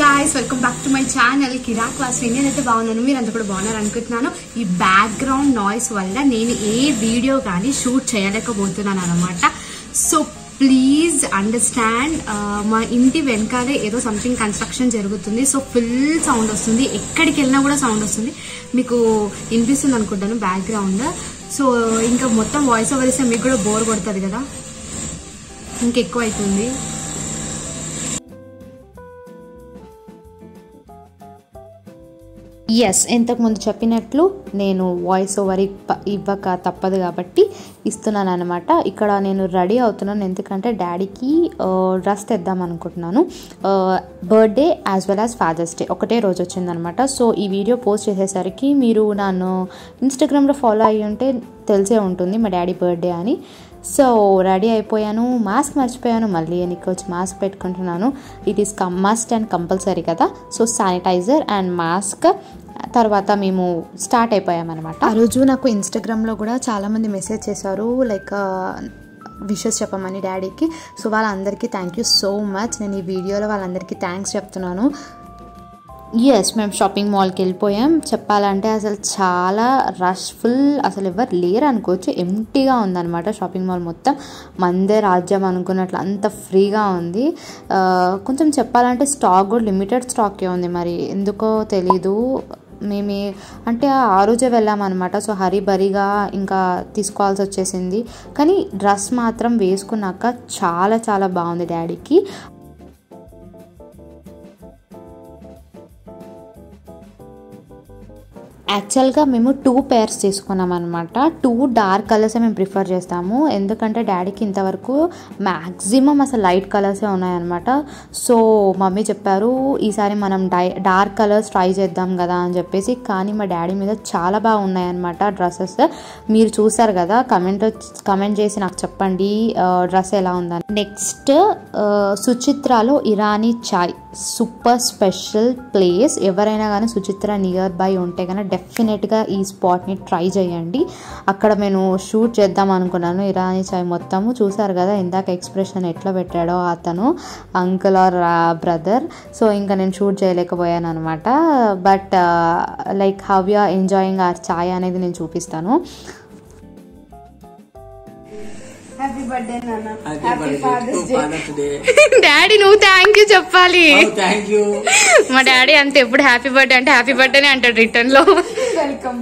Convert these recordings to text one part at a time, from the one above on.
Guys welcome back to my channel Kirak Vasi నేనైతే బాగున్నాను మీరు అంతా కూడా బాగున్నారు అనుకుంటున్నాను ఈ బ్యాక్గ్రౌండ్ నాయిస్ వల్ల నేను ఏ వీడియో కానీ షూట్ చేయలేకపోతున్నాను అనమాట సో ప్లీజ్ అండర్స్టాండ్ మా ఇంటి వెనకాలే ఏదో సంథింగ్ కన్స్ట్రక్షన్ జరుగుతుంది సో ఫుల్ సౌండ్ వస్తుంది ఎక్కడికి వెళ్ళినా కూడా సౌండ్ వస్తుంది మీకు వినిపిస్తుంది అనుకుంటాను బ్యాక్గ్రౌండ్ సో ఇంకా మొత్తం వాయిస్ ఓవర్ ఇస్తే మీకు కూడా బోర్ కొడుతుంది కదా ఇంకెక్కువ అవుతుంది ఎస్ ఇంతకుముందు చెప్పినట్లు నేను వాయిస్ ఓవర్ ఇప్ప ఇవ్వక తప్పదు కాబట్టి ఇస్తున్నాను అనమాట ఇక్కడ నేను రెడీ అవుతున్నాను ఎందుకంటే డాడీకి డ్రెస్ తెద్దాం అనుకుంటున్నాను birthday as well as father's day ఒకటే రోజు వచ్చిందనమాట సో ఈ వీడియో పోస్ట్ చేసేసరికి మీరు నన్ను ఇన్స్టాగ్రామ్లో ఫాలో అయ్యి ఉంటే తెలిసే ఉంటుంది మా డాడీ బర్త్డే అని సో రెడీ అయిపోయాను మాస్క్ మర్చిపోయాను మళ్ళీ వెనక్కి వచ్చి మాస్క్ పెట్టుకుంటున్నాను it is come must and compulsory కదా సో శానిటైజర్ అండ్ మాస్క్ తర్వాత మేము స్టార్ట్ అయిపోయామన్నమాట ఆ రోజు నాకు ఇన్స్టాగ్రామ్లో కూడా చాలామంది మెసేజ్ చేశారు లైక్ విషెస్ చెప్పమని డాడీకి సో వాళ్ళందరికీ థ్యాంక్ యూ సో మచ్ నేను ఈ వీడియోలో వాళ్ళందరికీ థ్యాంక్స్ చెప్తున్నాను ఎస్ మేము షాపింగ్ మాల్కి వెళ్ళిపోయాం చెప్పాలంటే అసలు చాలా రష్ ఫుల్ అసలు ఎవరు లేరు అనుకోవచ్చు ఎంటీగా ఉందన్నమాట షాపింగ్ మాల్ మొత్తం మందే రాజ్యం అనుకున్నట్లు అంత ఫ్రీగా ఉంది ఆ, కొంచెం చెప్పాలంటే స్టాక్ కూడా లిమిటెడ్ స్టాకే ఉంది మరి ఎందుకో తెలీదు మేము అంటే ఆ రోజే వెళ్ళామన్నమాట సో హరీ బరీగా ఇంకా తీసుకోవాల్సి వచ్చేసింది కానీ డ్రెస్ మాత్రం వేసుకున్నాక చాలా చాలా బాగుంది డాడీకి యాక్చువల్గా మేము టూ పేర్స్ తీసుకున్నాం అనమాట టూ డార్క్ కలర్సే మేము ప్రిఫర్ చేస్తాము ఎందుకంటే డాడీకి ఇంతవరకు మ్యాక్సిమం అసలు లైట్ కలర్సే ఉన్నాయన్నమాట సో మమ్మీ చెప్పారు ఈసారి మనం డై డార్క్ కలర్స్ ట్రై చేద్దాం కదా అని చెప్పేసి కానీ మా డాడీ మీద చాలా బాగా ఉన్నాయన్నమాట డ్రెస్సెస్ మీరు చూసారు కదా కమెంట్ కమెంట్ చేసి నాకు చెప్పండి డ్రెస్ ఎలా ఉందని నెక్స్ట్ సుచిత్రాలో Irani chai super special place ఎవరైనా కానీ సుచిత్ర నియర్ బై ఉంటే కనుక డెఫినెట్గా ఈ స్పాట్ని ట్రై చేయండి అక్కడ నేను షూట్ చేద్దాం అనుకున్నాను ఇరానీ చాయ్ మొత్తము చూసారు కదా ఇందాక ఎక్స్ప్రెషన్ ఎట్లా పెట్టాడో అతను అంకుల్ ఆర్ బ్రదర్ సో ఇంకా నేను షూట్ చేయలేకపోయాను అనమాట but like how you are enjoying or చాయ్ అనేది నేను చూపిస్తాను హ్యాపీ బర్త్డే నాన్న Happy birthday to Father's Day. Daddy నువ్వు థ్యాంక్ యూ చెప్పాలి Oh, thank you. మా డాడీ అంతే ఎప్పుడు హ్యాపీ బర్త్డే అంటే హ్యాపీ బర్త్డేనే అంటాడు రిటర్న్ లో వెల్కమ్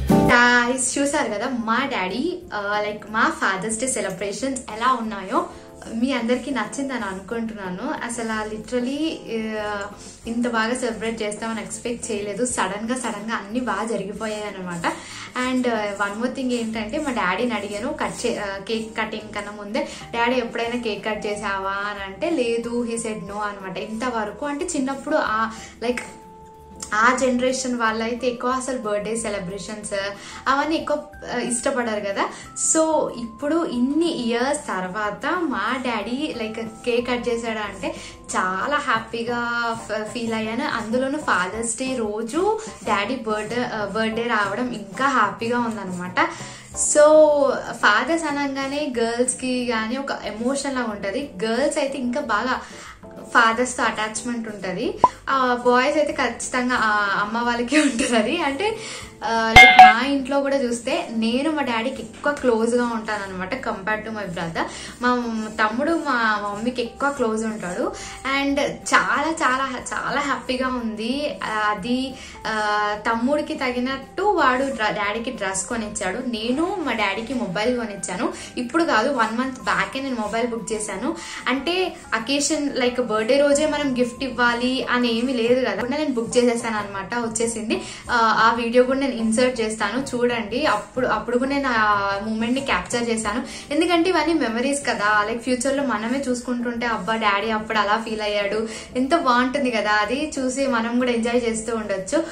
చూసారు కదా మా డాడీ లైక్ మా ఫాదర్స్ డే సెలబ్రేషన్స్ ఎలా ఉన్నాయో మీ అందరికీ నచ్చిందని అనుకుంటున్నాను అసలు లిటరలీ ఇంత బాగా సెలబ్రేట్ చేస్తామని ఎక్స్పెక్ట్ చేయలేదు సడన్ గా సడన్ గా అన్ని బాగా జరిగిపోయాయి అనమాట అండ్ వన్ మోర్ థింగ్ ఏంటంటే మా డాడీని అడిగాను కట్ చే కేక్ కటింగ్ కన్నా ముందే డాడీ ఎప్పుడైనా కేక్ కట్ చేసావా అని అంటే లేదు హీ సెడ్ నో అనమాట ఇంతవరకు అంటే చిన్నప్పుడు ఆ లైక్ ఆ జనరేషన్ వాళ్ళైతే ఎక్కువ అసలు బర్త్డే సెలబ్రేషన్స్ అవన్నీ ఎక్కువ ఆ, ఇష్టపడరు కదా సో ఇప్పుడు ఇన్ని ఇయర్స్ తర్వాత మా డాడీ లైక్ కేక్ కట్ చేశాడు అంటే చాలా హ్యాపీగా ఫీల్ అయ్యాను అందులోనూ ఫాదర్స్ డే రోజు డాడీ బర్త్డే బర్త్డే రావడం ఇంకా హ్యాపీగా ఉందన్నమాట సో ఫాదర్స్ అనగానే గర్ల్స్ కి కానీ ఒక ఎమోషన్ లా ఉంటది గర్ల్స్ అయితే ఇంకా బాగా ఫాదర్స్ తో అటాచ్మెంట్ ఉంటది ఆ బాయ్స్ అయితే ఖచ్చితంగా ఆ అమ్మ వాళ్ళకి ఉంటుంది అంటే లైక్ మా ఇంట్లో కూడా చూస్తే నేను మా డాడీకి ఎక్కువ క్లోజ్ గా ఉంటాను అనమాట కంపేర్ టు మై బ్రదర్ మా తమ్ముడు మా మమ్మీకి ఎక్కువ క్లోజ్ ఉంటాడు అండ్ చాలా చాలా చాలా హ్యాపీగా ఉంది ఆ, అది ఆ, తమ్ముడికి తగినట్టు వాడు డ్ర- డాడీకి డ్రెస్ కొనిచ్చాడు నేను మా డాడీకి మొబైల్ కొనిచ్చాను ఇప్పుడు కాదు వన్ మంత్ బ్యాకే నేను మొబైల్ బుక్ చేశాను అంటే అకేషన్ లైక్ బర్త్డే రోజే మనం గిఫ్ట్ ఇవ్వాలి అని ఏమీ లేదు కదా కూడా నేను బుక్ చేసేసాను అనమాట వచ్చేసింది ఆ, ఆ వీడియో కూడా నేను ఇన్సర్ట్ చేస్తాను చూడండి అప్పుడు అప్పుడు కూడా నేను ఆ మూమెంట్ ని క్యాప్చర్ చేశాను ఎందుకంటే ఇవన్నీ మెమరీస్ కదా లైక్ ఫ్యూచర్ లో మనమే చూసుకుంటుంటే అబ్బా డాడీ అప్పుడు అలా ఫీల్ అయ్యాడు ఎంత బాగుంటుంది కదా అది చూసి మనం కూడా ఎంజాయ్ చేస్తూ ఉండొచ్చు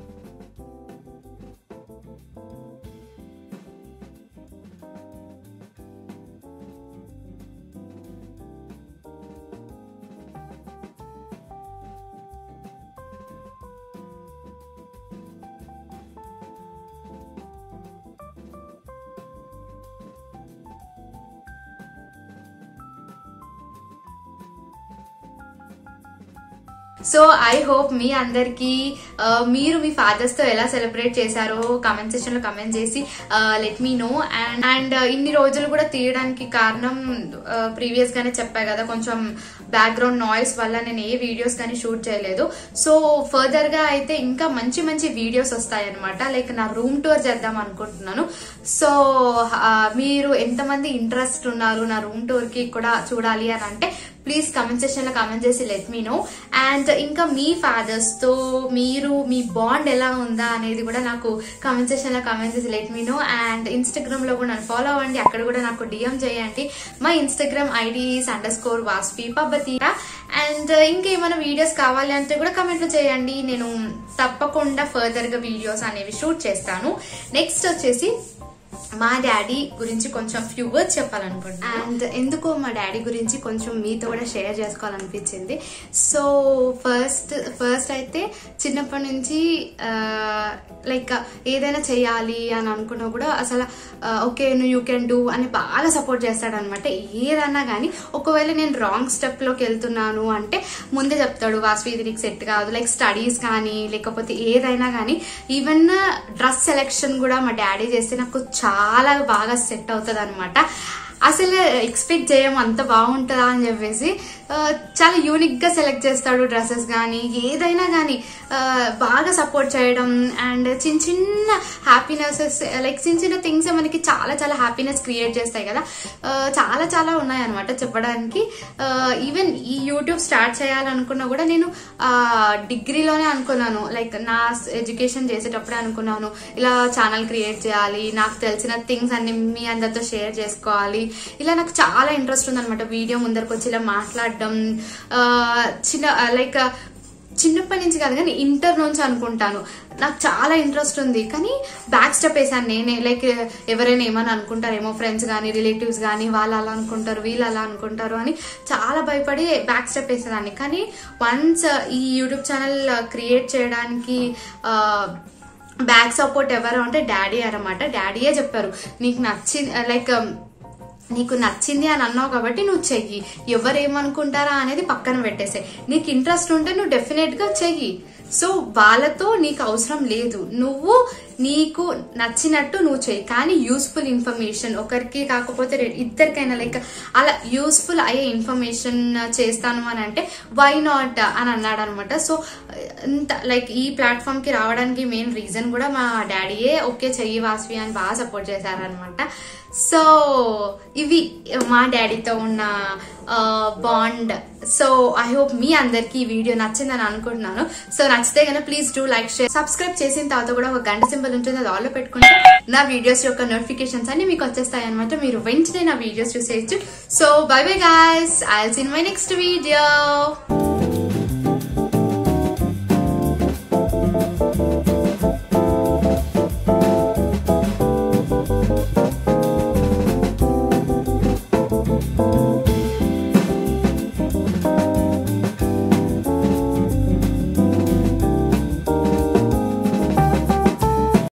సో ఐ హోప్ మీ అందరికి ఆ, మీరు మీ ఫాదర్స్ తో ఎలా సెలబ్రేట్ చేశారో కమెంట్ సెక్షన్ లో కమెంట్ చేసి let me know and and ఇన్ని రోజులు కూడా తీయడానికి కారణం ప్రీవియస్ గానే చెప్పా కదా కొంచెం బ్యాక్గ్రౌండ్ నాయిస్ వల్ల నేను ఏ వీడియోస్ కానీ షూట్ చేయలేదు సో ఫర్దర్ గా అయితే ఇంకా మంచి మంచి వీడియోస్ వస్తాయి అనమాట లైక్ నా రూమ్ టూర్ చేద్దాం అనుకుంటున్నాను సో ఆ, మీరు ఎంతమంది ఇంట్రెస్ట్ ఉన్నారు నా రూమ్ టూర్ కి కూడా చూడాలి అని అంటే ప్లీజ్ కమెంట్ సెక్షన్ లో కమెంట్ చేసి లెట్ మీ నో అండ్ ఇంకా మీ ఫాదర్స్ తో మీరు మీ బాండ్ ఎలా ఉందా అనేది కూడా నాకు కమెంట్ సెక్షన్ లో కమెంట్ చేసి let me know and Instagram లో కూడా నన్ను ఫాలో అవ్వండి అక్కడ కూడా నాకు డిఎం చేయండి మా ఇన్స్టాగ్రామ్ ఐడి అండర్ స్కోర్ వాస్పి పబ్బతీరా అండ్ ఇంకా ఏమైనా వీడియోస్ కావాలి అంటే కూడా కమెంట్లు చేయండి నేను తప్పకుండా ఫర్దర్ గా వీడియోస్ అనేవి షూట్ చేస్తాను నెక్స్ట్ వచ్చేసి మా డాడీ గురించి కొంచెం ఫ్యూ వర్డ్స్ చెప్పాలనుకుంటున్నాను అండ్ ఎందుకో మా డాడీ గురించి కొంచెం మీతో కూడా షేర్ చేసుకోవాలనిపించింది సో ఫస్ట్ ఫస్ట్ అయితే చిన్నప్పటి నుంచి లైక్ ఏదైనా చేయాలి అని అనుకున్నా కూడా అసలు ఓకే నువ్వు యూ కెన్ డూ అని బాగా సపోర్ట్ చేస్తాడనమాట ఏదన్నా కానీ ఒకవేళ నేను రాంగ్ స్టెప్ లోకి వెళ్తున్నాను అంటే ముందే చెప్తాడు వాసు ఇది నీకు సెట్ కాదు లైక్ స్టడీస్ కానీ లేకపోతే ఏదైనా కానీ ఈవెన్ డ్రెస్ సెలెక్షన్ కూడా మా డాడీ చేస్తే నాకు చాలా బాగా సెట్ అవుతుంది అనమాట అసలు ఎక్స్పెక్ట్ చేయం అంత బాగుంటుందా అని చెప్పేసి ఆ, చాలా యూనిక్ గా సెలెక్ట్ చేస్తాడు డ్రెస్సెస్ కానీ ఏదైనా కానీ బాగా సపోర్ట్ చేయడం అండ్ చిన్న చిన్న హ్యాపీనెసెస్ లైక్ చిన్న చిన్న థింగ్స్ మనకి చాలా చాలా హ్యాపీనెస్ క్రియేట్ చేస్తాయి కదా ఆ, చాలా చాలా ఉన్నాయి అనమాట చెప్పడానికి ఈవెన్ ఈ యూట్యూబ్ స్టార్ట్ చేయాలనుకున్నా కూడా నేను డిగ్రీలోనే అనుకున్నాను లైక్ నా ఎడ్యుకేషన్ చేసేటప్పుడే అనుకున్నాను ఇలా ఛానల్ క్రియేట్ చేయాలి నాకు తెలిసిన థింగ్స్ అన్ని మీ అందరితో షేర్ చేసుకోవాలి ఇలా నాకు చాలా ఇంట్రెస్ట్ ఉందన్నమాట వీడియో ముందరకు వచ్చి ఇలా మాట్లాడడం ఆ, చిన్న లైక్ చిన్నప్పటి నుంచి కాదు కానీ ఇంటర్ నుంచి అనుకుంటాను నాకు చాలా ఇంట్రెస్ట్ ఉంది కానీ బ్యాక్ స్టెప్ వేసాను నేనే లైక్ ఎవరైనా ఏమని అనుకుంటారేమో ఫ్రెండ్స్ కానీ రిలేటివ్స్ కానీ వాళ్ళు అలా అనుకుంటారు వీళ్ళు అలా అనుకుంటారు అని చాలా భయపడి బ్యాక్ స్టెప్ వేసేదాన్ని కానీ వన్స్ ఈ యూట్యూబ్ ఛానల్ క్రియేట్ చేయడానికి ఆ, బ్యాక్ సపోర్ట్ ఎవరు అంటే డాడీ అనమాట డాడీయే చెప్పారు నీకు నచ్చింది లైక్ నీకు నచ్చింది అని అన్నావు కాబట్టి నువ్వు చెయ్యి ఎవరు ఏమనుకుంటారా అనేది పక్కన పెట్టేసే నీకు ఇంట్రెస్ట్ ఉంటే నువ్వు డెఫినెట్ గా చెయ్యి సో వాళ్ళతో నీకు అవసరం లేదు నువ్వు నీకు నచ్చినట్టు నువ్వు చేయి కానీ యూస్ఫుల్ ఇన్ఫర్మేషన్ ఒకరికి కాకపోతే రె- ఇద్దరికైనా లైక్ అలా యూస్ఫుల్ అయ్యే ఇన్ఫర్మేషన్ చేస్తాను అని అంటే వై నాట్ అని అన్నాడు అనమాట సో ఇంత లైక్ ఈ ప్లాట్ఫామ్ కి రావడానికి మెయిన్ రీజన్ కూడా మా డాడీయే ఓకే చెయ్యి వాస్వి అని బాగా సపోర్ట్ చేశారనమాట సో ఇవి మా డాడీతో ఉన్న బాండ్ సో ఐ హోప్ మీ అందరికి ఈ వీడియో నచ్చిందని అనుకుంటున్నాను సో నచ్చితే కనుక please do like share subscribe చేసిన తర్వాత కూడా ఒక గంట సింబల్ ఉంటుంది అది ఆల్లో పెట్టుకుంటే నా వీడియోస్ యొక్క నోటిఫికేషన్స్ అన్ని మీకు వచ్చేస్తాయి అనమాట మీరు వెంటనే నా వీడియోస్ చూసేయచ్చు so bye bye guys I see in my next video